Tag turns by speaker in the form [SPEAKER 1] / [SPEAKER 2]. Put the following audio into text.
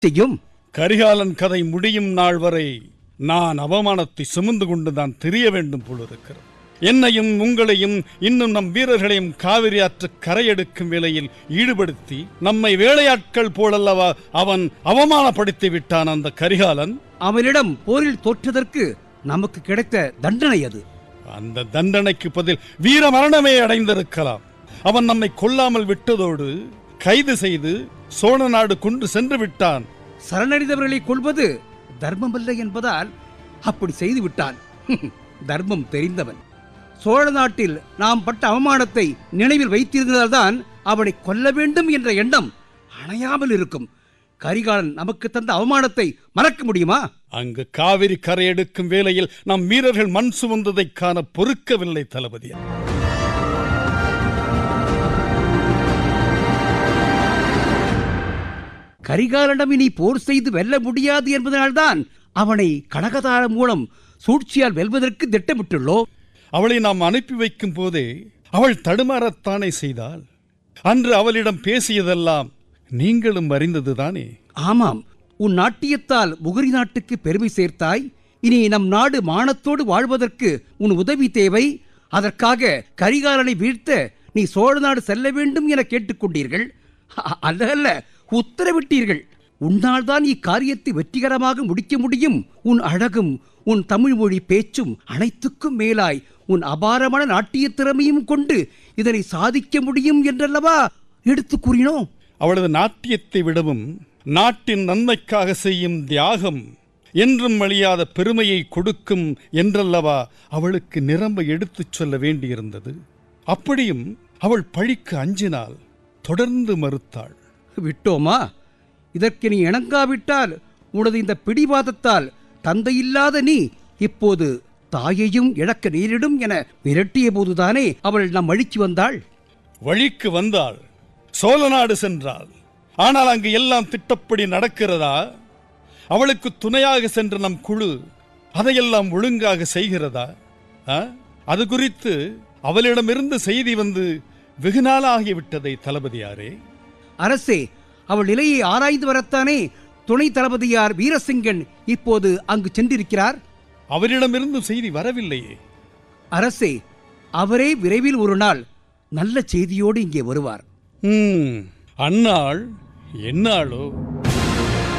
[SPEAKER 1] செய்யும்
[SPEAKER 2] கரிகாலன் கதை முடியும் நாள் வரை நான் அவமானத்தை சுமந்து கொண்டு தான் தெரிய வேண்டும் போலிருக்கிறது என்னையும் உங்களையும் இன்னும் நம் வீரர்களையும் காவிரி ஆற்று கரையெடுக்கும் வேலையில் ஈடுபடுத்தி நம்மை வேலையாட்கள் போலல்லவா அவன் அவமானப்படுத்தி விட்டான் அந்த கரிகாலன்
[SPEAKER 1] அவனிடம் போரில் தோற்றதற்கு நமக்கு கிடைத்த தண்டனை அது
[SPEAKER 2] அந்த தண்டனைக்கு பதில் வீர மரணமே அடைந்திருக்கலாம் அவன் நம்மை கொல்லாமல் விட்டதோடு கைது செய்து சோழ நாடு கொண்டு சென்று விட்டான்
[SPEAKER 1] சரணடைந்தவர்களை கொள்வது தர்மமல்ல என்பதால் அப்படி செய்து விட்டான் தர்மம் தெரிந்தவன் சோழ நாட்டில் நாம் பட்ட அவமானத்தை நினைவில் வைத்திருந்ததால்தான் அவனை கொல்ல வேண்டும் என்ற எண்ணம் அணையாமல் இருக்கும் கரிகாலன் நமக்கு தந்த அவமானத்தை மறக்க முடியுமா
[SPEAKER 2] அங்கு காவிரி கரையெடுக்கும் வேளையில் நம் வீரர்கள் மண் சுமந்ததைக் காண பொறுக்கவில்லை தளபதி
[SPEAKER 1] கரிகாலனிடம் இனி போர் செய்து வெல்ல முடியாது என்பதனால்தான் அவனை கனகதாரம் மூலம் சூழ்ச்சியால் வெல்வதற்கு திட்டமிட்டுள்ளோம்
[SPEAKER 2] அவளை நாம் அனுப்பி வைக்கும் போதே அவள் தடுமாறத்தானே செய்தாள் அன்று அவளிடம் பேசியதெல்லாம் நீங்களும் அறிந்ததுதானே
[SPEAKER 1] ஆமாம் உன் நாட்டியத்தால் முகரி நாட்டுக்கு பெருமை சேர்த்தாய் இனி நம் நாடு மானத்தோடு வாழ்வதற்கு உன் உதவி தேவை அதற்காக கரிகாலனை வீழ்த்த நீ சோழ நாடு செல்ல வேண்டும் என கேட்டுக்கொண்டீர்கள் அ- அல்ல அல்ல உத்தரவிட்டீர்கள் உன்னால் தான் இக்காரியத்தை வெற்றிகரமாக முடிக்க முடியும் உன் அழகும் உன் தமிழ் மொழி பேச்சும் அனைத்துக்கும் மேலாய் உன் அபாரமான நாட்டிய திறமையும் கொண்டு இதனை சாதிக்க முடியும் என்றல்லவா எடுத்து கூறினோம்
[SPEAKER 2] அவளது நாட்டியத்தை விடவும் நாட்டின் நன்மைக்காக செய்யும் தியாகம் என்றும் அழியாத பெருமையை கொடுக்கும் என்றல்லவா அவளுக்கு நிரம்ப எடுத்துச் சொல்ல வேண்டியிருந்தது அப்படியும் அவள் பழிக்கு அஞ்சினாள் தொடர்ந்து மறுத்தாள்
[SPEAKER 1] விட்டோமா இதற்கு நீ இணங்காவிட்டால் உனது இந்த பிடிவாதத்தால் தந்தையில்லாத நீ இப்போது தாயையும் இழக்க நேரிடும் என மிரட்டிய போதுதானே அவள் நம் அழிச்சு வந்தாள்
[SPEAKER 2] வழிக்கு வந்தாள் சோழ நாடு சென்றாள் ஆனால் அங்கு எல்லாம் திட்டப்படி நடக்கிறதா அவளுக்கு துணையாக சென்ற நம் குழு அதையெல்லாம் ஒழுங்காக செய்கிறதா ஆ? அது குறித்து அவளிடமிருந்து செய்தி வந்து வெகு நாளாகிவிட்டதை தளபதியாரே
[SPEAKER 1] அரசே அவள் நிலையை ஆராய்ந்து வரத்தானே துணை தளபதியார் வீரசிங்கன் இப்போது அங்கு சென்றிருக்கிறார்
[SPEAKER 2] அவரிடமிருந்து செய்தி வரவில்லையே
[SPEAKER 1] அரசே அவரே விரைவில் ஒரு நாள் நல்ல செய்தியோடு இங்கே வருவார்
[SPEAKER 2] ம் அந்நாள் என்னாளோ